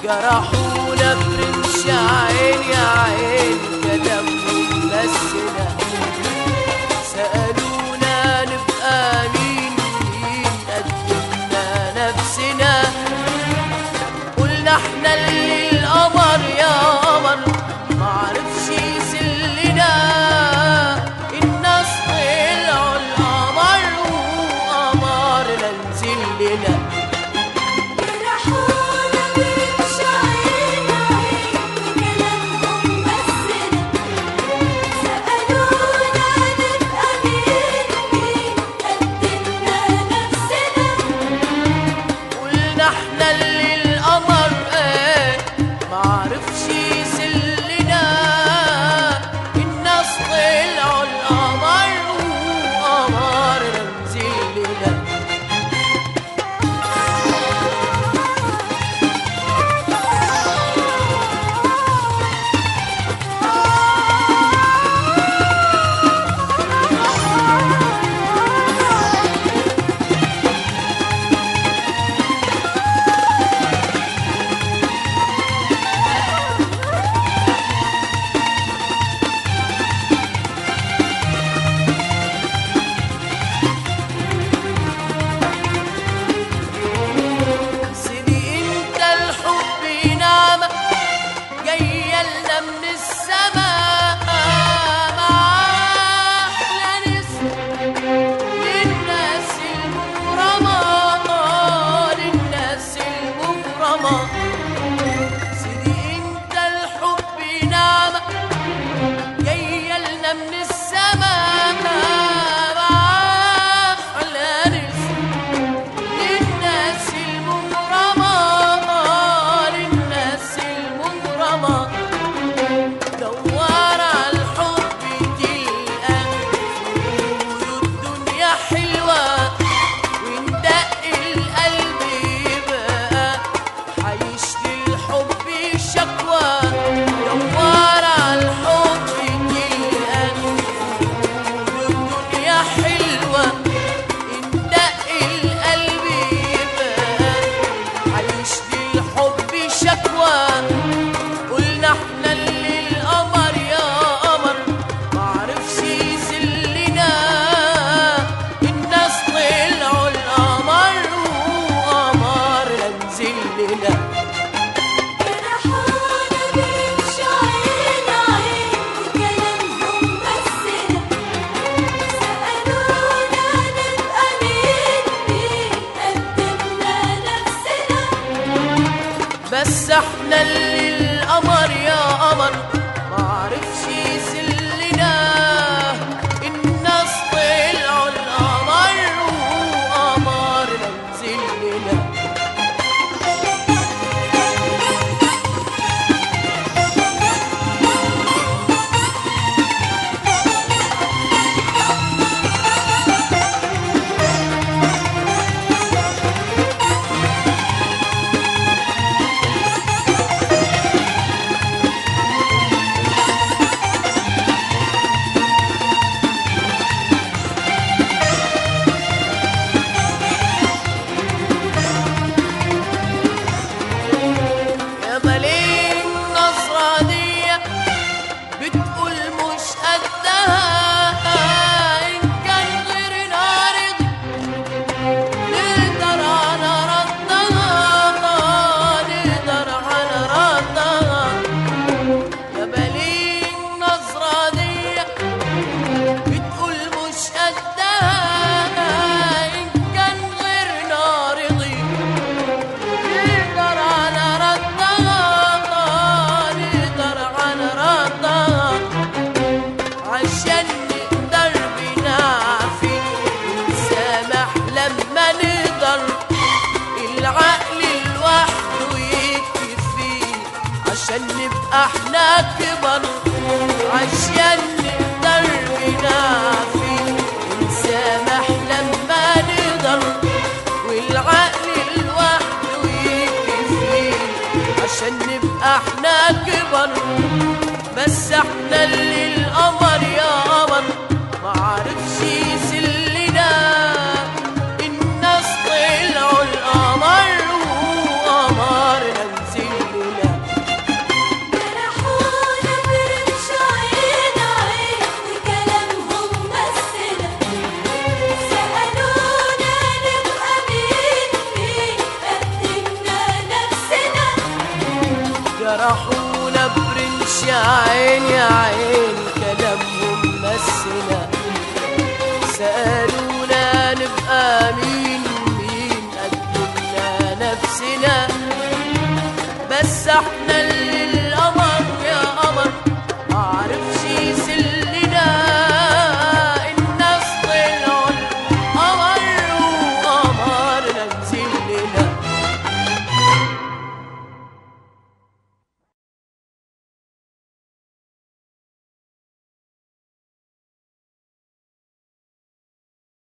جرحونا برمش عين يا عين كلامهم مسنا سألونا نبقى مين مين قدمنا نفسنا قلنا احنا اللي القمر يا قمر معرفش يسلنا الناس طلعوا القمر وقمر لا نزلنا جرحونا برمش عين عين كلامهم مسنا سألونا نبقى مين مين قدمنا نفسنا قلنا احنا اللي القمر ايه معرفش يسلنا الناس طلعوا القمر وقمر نزلنا سيدي انت الحب نعمة جاية لنا من السماء مع أحلى نسمة للناس المغرمة للناس المغرمة سيدي انت الحب نعمة جاية لنا من السماء مع أحلى نسمة للناس المغرمة للناس المغرمة دور على الحب تلقى قولوا الدنيا حلوة وندق القلب يبقى هيشكي الحب شكوى دور على الحب تلقى قولوا الدنيا حلوة ندق القلب يبقى هيشكي الحب شكوى قلنا احنا اللي القمر يا قمر معرفش يسلنا الناس طلعوا القمر وقمر لا نزلنا جرحونا برمش عين عين كلامهم مسنا سألونا نبقى مين مين قدمنا نفسنا بس احنا اللي القمر يا قمر معرفش يسلنا الناس طلعوا القمر وقمر لا نزلنا يا مليك نصرانية بتقول مش قدها إن كان غير نارض نقدر على ردها نقدر على ردها يا مليك نصرانية بتقول مش قدها إن كان غير نارضي نقدر على ردها نقدر على ردها عشان نقدر بنعفي ونسامح لما نقدر العقل لوحده يكفي عشان نبقى احنا كبر عشان نقدر بنعفي ونسامح لما نقدر والعقل لوحده يكفي عشان نبقى احنا كبر بس احنا اللي القمر يا قمر معرفش يسلنا الناس طلعوا القمر وقمر نزل فرحونا برمش يا عين يا عين